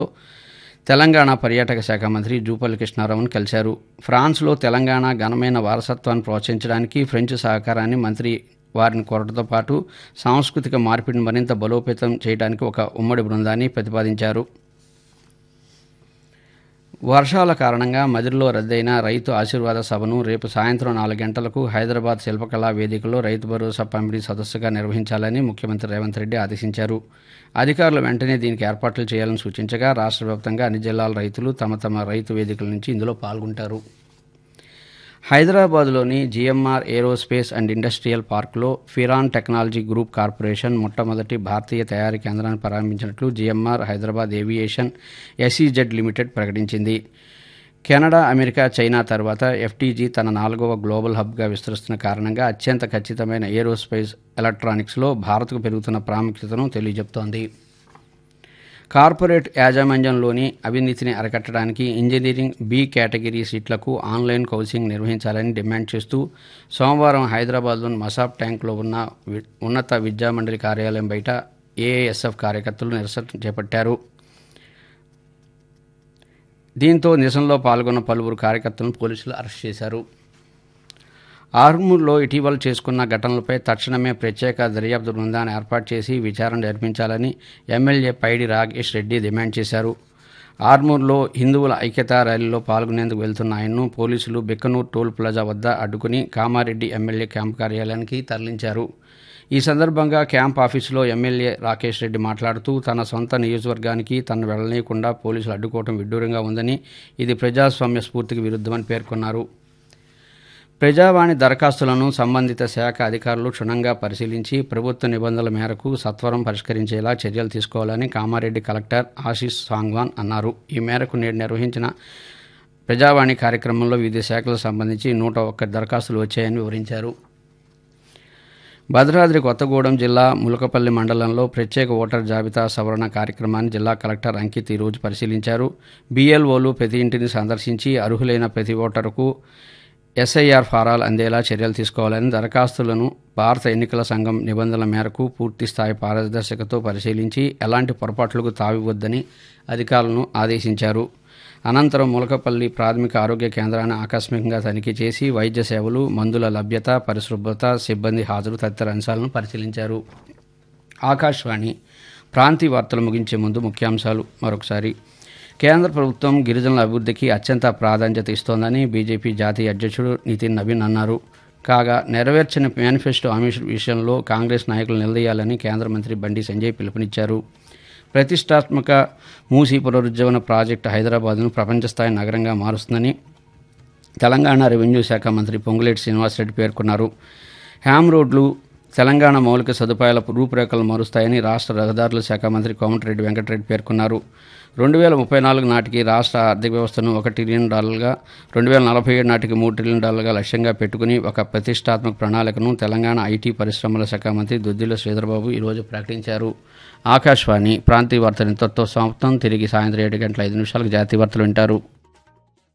తెలంగాణ పర్యాటక శాఖ మంత్రి జూపల్లి కృష్ణారావును కలిశారు ఫ్రాన్స్లో తెలంగాణ ఘనమైన వారసత్వాన్ని ప్రోత్సహించడానికి ఫ్రెంచ్ సహకారాన్ని మంత్రి వారిని కోరడంతో పాటు సాంస్కృతిక మార్పిడిని మరింత బలోపేతం చేయడానికి ఒక ఉమ్మడి బృందాన్ని ప్రతిపాదించారు వర్షాల కారణంగా మదిరిలో రద్దయిన రైతు ఆశీర్వాద సభను రేపు సాయంత్రం నాలుగు గంటలకు హైదరాబాద్ శిల్పకళా వేదికలో రైతు భరోసా పంపిణీ సదస్సుగా నిర్వహించాలని ముఖ్యమంత్రి రేవంత్ రెడ్డి ఆదేశించారు అధికారులు వెంటనే దీనికి ఏర్పాట్లు చేయాలని సూచించగా రాష్ట్ర వ్యాప్తంగా అన్ని జిల్లాల రైతులు తమ తమ రైతు వేదికల నుంచి ఇందులో పాల్గొంటారు హైదరాబాద్లోని జిఎంఆర్ ఏరోస్పేస్ అండ్ ఇండస్ట్రియల్ పార్క్లో ఫిరాన్ టెక్నాలజీ గ్రూప్ కార్పొరేషన్ మొట్టమొదటి భారతీయ తయారీ కేంద్రాన్ని ప్రారంభించినట్లు GMR Hyderabad aviation SEZ limited ప్రకటించింది కెనడా అమెరికా చైనా తర్వాత ఎఫ్టీజీ తన నాలుగవ గ్లోబల్ హబ్గా విస్తరిస్తున్న కారణంగా అత్యంత ఖచ్చితమైన ఏరోస్పేస్ ఎలక్ట్రానిక్స్లో భారత్కు పెరుగుతున్న ప్రాముఖ్యతను తెలియజెప్తోంది కార్పొరేట్ యాజమాన్యంలోని అవినీతిని అరికట్టడానికి ఇంజనీరింగ్ బి కేటగిరీ సీట్లకు ఆన్లైన్ కౌన్సిలింగ్ నిర్వహించాలని డిమాండ్ చేస్తూ సోమవారం హైదరాబాద్లోని మసాబ్ ట్యాంక్లో ఉన్న వి- ఉన్నత విద్యామండలి కార్యాలయం బయట ఏఏఎస్ఎఫ్ కార్యకర్తలు నిరసన చేపట్టారు దీంతో నిరసనలో పాల్గొన్న పలువురు కార్యకర్తలను పోలీసులు అరెస్ట్ చేశారు ఆర్మూర్లో ఇటీవల చేసుకున్న ఘటనలపై తక్షణమే ప్రత్యేక దర్యాప్తు బృందాన్ని ఏర్పాటు చేసి విచారణ జరిపించాలని ఎమ్మెల్యే పైడి రాగేష్ రెడ్డి డిమాండ్ చేశారు ఆర్మూర్లో హిందువుల ఐక్యతా ర్యాలీలో పాల్గొనేందుకు వెళ్తున్న ఆయన్ను పోలీసులు బిక్కనూర్ టోల్ ప్లాజా వద్ద అడ్డుకుని కామారెడ్డి ఎమ్మెల్యే క్యాంపు కార్యాలయానికి తరలించారు ఈ సందర్భంగా క్యాంప్ ఆఫీసులో ఎమ్మెల్యే రాకేష్ రెడ్డి మాట్లాడుతూ తన సొంత నియోజకవర్గానికి తను వెళ్లనీయకుండా పోలీసులు అడ్డుకోవడం విడ్డూరంగా ఉందని ఇది ప్రజాస్వామ్య స్ఫూర్తికి విరుద్ధమని పేర్కొన్నారు ప్రజావాణి దరఖాస్తులను సంబంధిత శాఖ అధికారులు క్షుణ్ణంగా పరిశీలించి ప్రభుత్వ నిబంధనల మేరకు సత్వరం పరిష్కరించేలా చర్యలు తీసుకోవాలని కామారెడ్డి కలెక్టర్ ఆశీష్ సాంగ్వాన్ అన్నారు ఈ మేరకు నేడు నిర్వహించిన ప్రజావాణి కార్యక్రమంలో వివిధ శాఖలకు సంబంధించి నూట ఒక్క దరఖాస్తులు వచ్చాయని వివరించారు భద్రాద్రి కొత్తగూడెం జిల్లా ములకపల్లి మండలంలో ప్రత్యేక ఓటర్ జాబితా సవరణ కార్యక్రమాన్ని జిల్లా కలెక్టర్ అంకిత్ ఈరోజు పరిశీలించారు బీఎల్ఓలు ప్రతి ఇంటిని సందర్శించి అర్హులైన ప్రతి ఓటరుకు ఎస్ఐఆర్ ఫారాలు అందేలా చర్యలు తీసుకోవాలని దరఖాస్తులను భారత ఎన్నికల సంఘం నిబంధనల మేరకు పూర్తి స్థాయి పారదర్శకతో పరిశీలించి ఎలాంటి పొరపాట్లకు తావివద్దని అధికారులను ఆదేశించారు అనంతరం ములకపల్లి ప్రాథమిక ఆరోగ్య కేంద్రాన్ని ఆకస్మికంగా తనిఖీ చేసి వైద్య సేవలు మందుల లభ్యత పరిశుభ్రత సిబ్బంది హాజరు తదితర అంశాలను పరిశీలించారు ఆకాశవాణి ప్రాంతీయ వార్తలు ముగించే ముందు ముఖ్యాంశాలు మరొకసారి కేంద్ర ప్రభుత్వం గిరిజనుల అభివృద్ధికి అత్యంత ప్రాధాన్యత ఇస్తోందని బీజేపీ జాతీయ అధ్యక్షుడు నితిన్ నవీన్ అన్నారు కాగా నెరవేర్చిన మేనిఫెస్టో హామీ విషయంలో కాంగ్రెస్ నాయకులు నిలదీయాలని కేంద్ర మంత్రి బండి సంజయ్ పిలుపునిచ్చారు ప్రతిష్టాత్మక మూసీ పునరుజ్జీవన ప్రాజెక్టు హైదరాబాద్ను ప్రపంచస్థాయి నగరంగా మారుస్తుందని తెలంగాణ రెవెన్యూ శాఖ మంత్రి పొంగులేటి శ్రీనివాసరెడ్డి పేర్కొన్నారు హ్యామ్ రోడ్లు తెలంగాణ మౌలిక సదుపాయాల రూపురేఖలు మారుస్తాయని రాష్ట్ర రహదారుల శాఖ మంత్రి కోమటిరెడ్డి వెంకటరెడ్డి పేర్కొన్నారు రెండు వేల ముప్పై నాలుగు నాటికి రాష్ట్ర ఆర్థిక వ్యవస్థను ఒక ట్రిలియన్ డాలర్గా రెండు వేల నలభై ఏడు నాటికి మూడు ట్రిలియన్ డాలర్గా లక్ష్యంగా పెట్టుకుని ఒక ప్రతిష్టాత్మక ప్రణాళికను తెలంగాణ ఐటీ పరిశ్రమల శాఖ మంత్రి దుద్దిల శ్రీధర్బాబు ఈరోజు ప్రకటించారు ఆకాశవాణి ప్రాంతీయ వార్తలు ఇంతటితో సమాప్తం తిరిగి సాయంత్రం ఏడు గంటల ఐదు నిమిషాలకు జాతీయ వార్తలు వింటారు